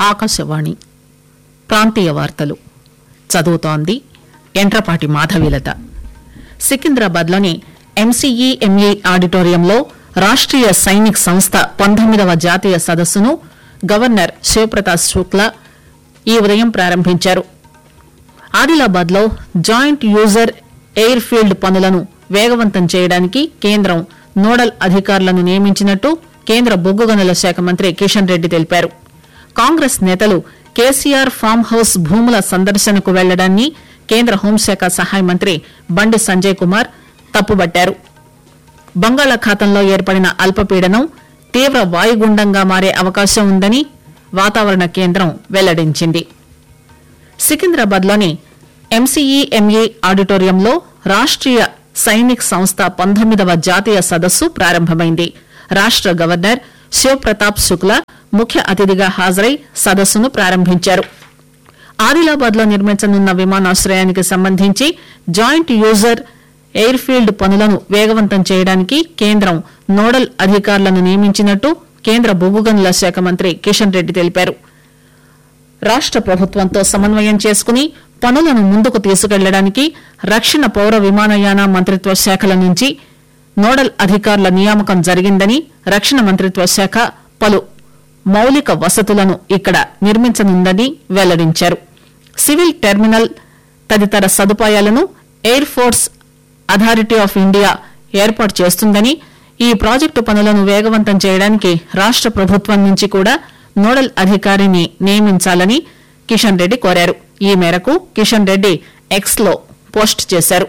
ఆకాశవాణి ప్రాంతీయ వార్తలు చదువుతోంది ఎంట్రపాటి మాధవీలత సికింద్రాబాద్లోని ఎంసీఈ ఎంఈ ఆడిటోరియంలో రాష్ట్రీయ సైనిక్ సంస్థ పంతొమ్మిదవ జాతీయ సదస్సును గవర్నర్ శివప్రతాప్ శుక్లా ఈ ఉదయం ప్రారంభించారు ఆదిలాబాద్ లో జాయింట్ యూజర్ ఎయిర్ ఫీల్డ్ పనులను వేగవంతం చేయడానికి కేంద్రం నోడల్ అధికారులను నియమించినట్టు కేంద్ర బొగ్గు గనుల శాఖ మంత్రి కిషన్ రెడ్డి తెలిపారు కాంగ్రెస్ నేతలు కేసీఆర్ ఫామ్ హౌస్ భూముల సందర్శనకు వెళ్లడాన్ని కేంద్ర హోంశాఖ సహాయ మంత్రి బండి సంజయ్ కుమార్ తప్పుబట్టారు బంగాళాఖాతంలో ఏర్పడిన అల్పపీడనం తీవ్ర వాయుగుండంగా మారే అవకాశం ఉందని వాతావరణ కేంద్రం వెల్లడించింది సికింద్రాబాద్ లోని ఎంసీఈ ఎంఈ ఆడిటోరియంలో రాష్ట్రీయ సైనిక్ సంస్థ పంతొమ్మిదవ జాతీయ సదస్సు ప్రారంభమైంది రాష్ట గవర్నర్ శివప్రతాప్ శుక్లా ముఖ్య అతిథిగా హాజరై సదస్సును ప్రారంభించారు ఆదిలాబాద్ లో నిర్మించనున్న విమానాశ్రయానికి సంబంధించి జాయింట్ యూజర్ ఎయిర్ ఫీల్డ్ పనులను వేగవంతం చేయడానికి కేంద్రం నోడల్ అధికారులను నియమించినట్టు కేంద్ర బొగ్గు గనుల శాఖ మంత్రి కిషన్ రెడ్డి తెలిపారు రాష్ట ప్రభుత్వంతో సమన్వయం చేసుకుని పనులను ముందుకు తీసుకెళ్లడానికి రక్షణ పౌర విమానయాన మంత్రిత్వ శాఖల నుంచి నోడల్ అధికారుల నియామకం జరిగిందని రక్షణ మంత్రిత్వ శాఖ పలు మౌలిక వసతులను ఇక్కడ నిర్మించనుందని వెల్లడించారు సివిల్ టెర్మినల్ తదితర సదుపాయాలను Air Force Authority of India ఏర్పాటు చేస్తుందని ఈ ప్రాజెక్టు పనులను వేగవంతం చేయడానికి రాష్ట ప్రభుత్వం నుంచి కూడా నోడల్ అధికారిని నియమించాలని కిషన్ రెడ్డి కోరారు ఈ మేరకు కిషన్ రెడ్డి ఎక్స్ లో పోస్ట్ చేశారు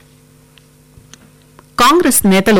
కాంగ్రెస్ నేతలు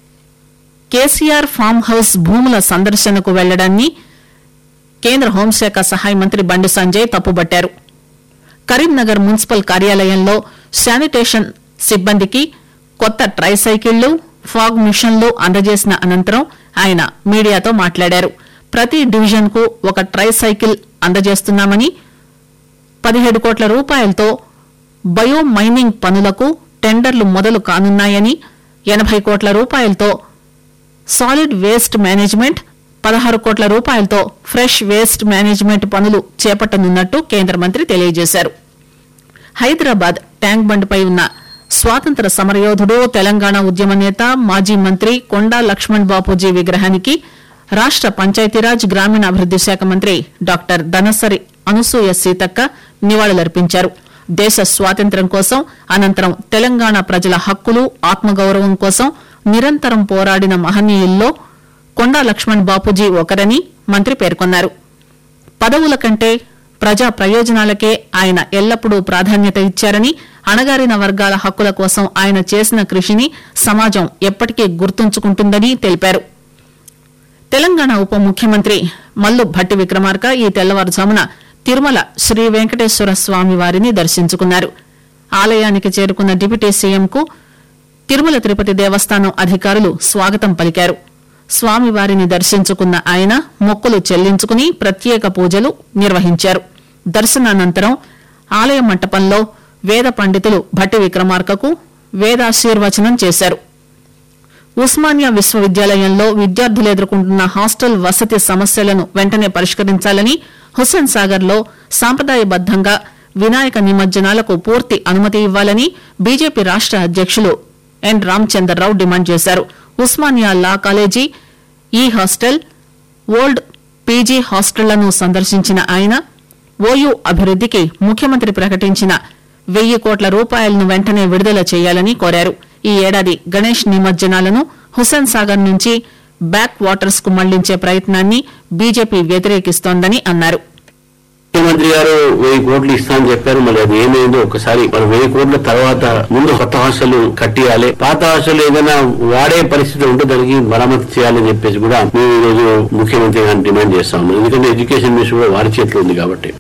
కేసీఆర్ ఫామ్ హౌస్ భూముల సందర్శనకు వెళ్లడాన్ని కేంద్ర హోంశాఖ సహాయ మంత్రి బండి సంజయ్ తప్పుబట్టారు కరీంనగర్ మున్సిపల్ కార్యాలయంలో శానిటేషన్ సిబ్బందికి కొత్త ట్రైసైకిళ్లు ఫాగ్ మిషన్లు అందజేసిన అనంతరం ఆయన మీడియాతో మాట్లాడారు ప్రతి డివిజన్ కు ఒక ట్రైసైకిల్ అందజేస్తున్నామని పదిహేడు కోట్ల రూపాయలతో బయో మైనింగ్ పనులకు టెండర్లు మొదలు కానున్నాయని ఎనబై కోట్ల రూపాయలతో సాలిడ్ వేస్ట్ మేనేజ్మెంట్ పదహారు కోట్ల రూపాయలతో ఫ్రెష్ వేస్ట్ మేనేజ్మెంట్ పనులు చేపట్టనున్నట్టు కేంద్ర మంత్రి తెలియజేశారు హైదరాబాద్ ట్యాంక్ బండ్పై ఉన్న స్వాతంత్ర సమరయోధుడు తెలంగాణ ఉద్యమ నేత మాజీ మంత్రి కొండా లక్ష్మణ్ బాపూజీ విగ్రహానికి రాష్ట పంచాయతీరాజ్ గ్రామీణాభివృద్ది శాఖ మంత్రి డాక్టర్ దనసరి అనసూయ సీతక్క నివాళులర్పించారు దేశ స్వాతంత్ర్యం కోసం అనంతరం తెలంగాణ ప్రజల హక్కులు ఆత్మగౌరవం కోసం నిరంతరం పోరాడిన మహనీయుల్లో కొండా లక్ష్మణ్ బాపూజీ ఒకరని మంత్రి పేర్కొన్నారు పదవుల కంటే ప్రజా ప్రయోజనాలకే ఆయన ఎల్లప్పుడూ ప్రాధాన్యత ఇచ్చారని అణగారిన వర్గాల హక్కుల కోసం ఆయన చేసిన కృషిని సమాజం ఎప్పటికీ గుర్తుంచుకుంటుందని తెలిపారు తెలంగాణ ఉప ముఖ్యమంత్రి మల్లు భట్టి విక్రమార్క ఈ తెల్లవారుజామున తిరుమల శ్రీ వెంకటేశ్వర స్వామి వారిని దర్శించుకున్నారు ఆలయానికి చేరుకున్న డిప్యూటీ సీఎంకు తిరుమల తిరుపతి దేవస్థానం అధికారులు స్వాగతం పలికారు స్వామివారిని దర్శించుకున్న ఆయన మొక్కులు చెల్లించుకుని ప్రత్యేక పూజలు నిర్వహించారు దర్శనానంతరం ఆలయ మంటపంలో వేద పండితులు భట్టి విక్రమార్కకు వేదాశీర్వచనం చేశారు ఉస్మానియా విశ్వవిద్యాలయంలో విద్యార్థులు ఎదుర్కొంటున్న హాస్టల్ వసతి సమస్యలను వెంటనే పరిష్కరించాలని హుస్సేన్ సాగర్ లో సాంప్రదాయబద్దంగా వినాయక నిమజ్జనాలకు పూర్తి అనుమతి ఇవ్వాలని బీజేపీ రాష్ట అధ్యకులు ఎన్ రామచంద్రరావు డిమాండ్ చేశారు ఉస్మానియా లా కాలేజీ ఈ హాస్టల్ ఓల్డ్ పీజీ హాస్టళ్లను సందర్శించిన ఆయన ఓయూ అభివృద్దికి ముఖ్యమంత్రి ప్రకటించిన వెయ్యి కోట్ల రూపాయలను వెంటనే విడుదల చేయాలని కోరారు ఈ ఏడాది గణేష్ నిమజ్జనాలను హుస్సేన్ సాగర్ నుంచి బ్యాక్ వాటర్స్ కు మళ్లించే ప్రయత్నాన్ని బీజేపీ వ్యతిరేకిస్తోందని అన్నారు ముఖ్యమంత్రి గారు వెయ్యి కోట్లు ఇస్తా అని చెప్పారు మరి అది ఏమైందో ఒకసారి మరి వెయ్యి కోట్ల తర్వాత ముందు కొత్త హాస్టల్ కట్టియాలి పాత హాస్టల్ ఏదైనా వాడే పరిస్థితి ఉంటే దానికి మరమ్మతు చేయాలని చెప్పేసి కూడా మేము ఈ రోజు ముఖ్యమంత్రి గారిని డిమాండ్ చేస్తాము ఎందుకంటే ఎడ్యుకేషన్ మినిస్టర్ కూడా వారి చేతిలో ఉంది కాబట్టి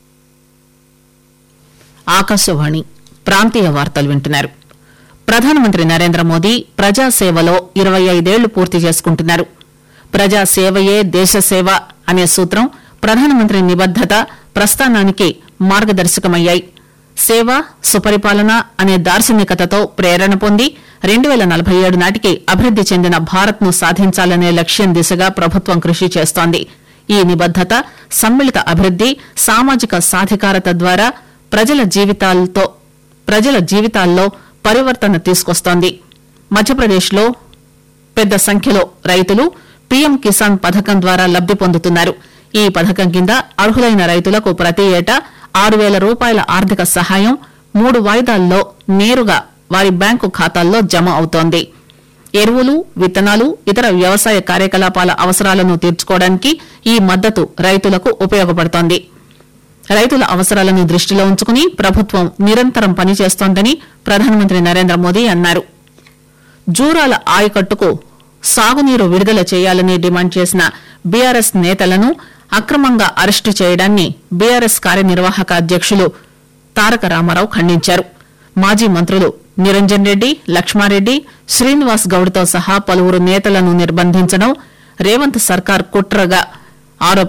ఆకాశవాణి ప్రాంతీయ వార్తలు వింటున్నారు ప్రధానమంత్రి నరేంద్ర మోదీ ప్రజాసేవలో ఇరవై ఐదేళ్లు పూర్తి చేసుకుంటున్నారు ప్రజాసేవయే దేశసేవ అనే సూత్రం ప్రధానమంత్రి నిబద్దత ప్రస్థానానికి మార్గదర్శకమయ్యాయి సేవ సుపరిపాలన అనే దార్శనికతతో ప్రేరణ పొంది రెండు వేల నలభై ఏడు నాటికి అభివృద్ది చెందిన భారత్ ను సాధించాలనే లక్ష్యం దిశగా ప్రభుత్వం కృషి చేస్తోంది ఈ నిబద్దత సమ్మిళిత అభివృద్ది సామాజిక సాధికారత ద్వారా ప్రజల జీవితాలతో ప్రజల జీవితాల్లో పరివర్తన తీసుకొస్తోంది మధ్యప్రదేశ్లో పెద్ద సంఖ్యలో రైతులు పీఎం కిసాన్ పథకం ద్వారా లబ్ది పొందుతున్నారు ఈ పథకం కింద అర్హులైన రైతులకు ప్రతి ఏటా ఆరు వేల రూపాయల ఆర్థిక సహాయం మూడు వాయిదాల్లో నేరుగా వారి బ్యాంకు ఖాతాల్లో జమ అవుతోంది ఎరువులు విత్తనాలు ఇతర వ్యవసాయ కార్యకలాపాల అవసరాలను తీర్చుకోవడానికి ఈ మద్దతు రైతులకు ఉపయోగపడుతోంది రైతుల అవసరాలను దృష్టిలో ఉంచుకుని ప్రభుత్వం నిరంతరం పనిచేస్తోందని ప్రధానమంత్రి నరేంద్ర మోదీ అన్నారు జూరాల ఆయకట్టుకు సాగునీరు విడుదల చేయాలని డిమాండ్ చేసిన బీఆర్ఎస్ నేతలను అక్రమంగా అరెస్టు చేయడాన్ని బీఆర్ఎస్ కార్యనిర్వాహక అధ్యక్షులు తారక రామారావు ఖండించారు మాజీ మంత్రులు నిరంజన్ రెడ్డి లక్ష్మారెడ్డి శ్రీనివాస్ గౌడ్తో సహా పలువురు నేతలను నిర్బంధించడం రేవంత్ సర్కార్ కుట్రగా ఆరోపించారు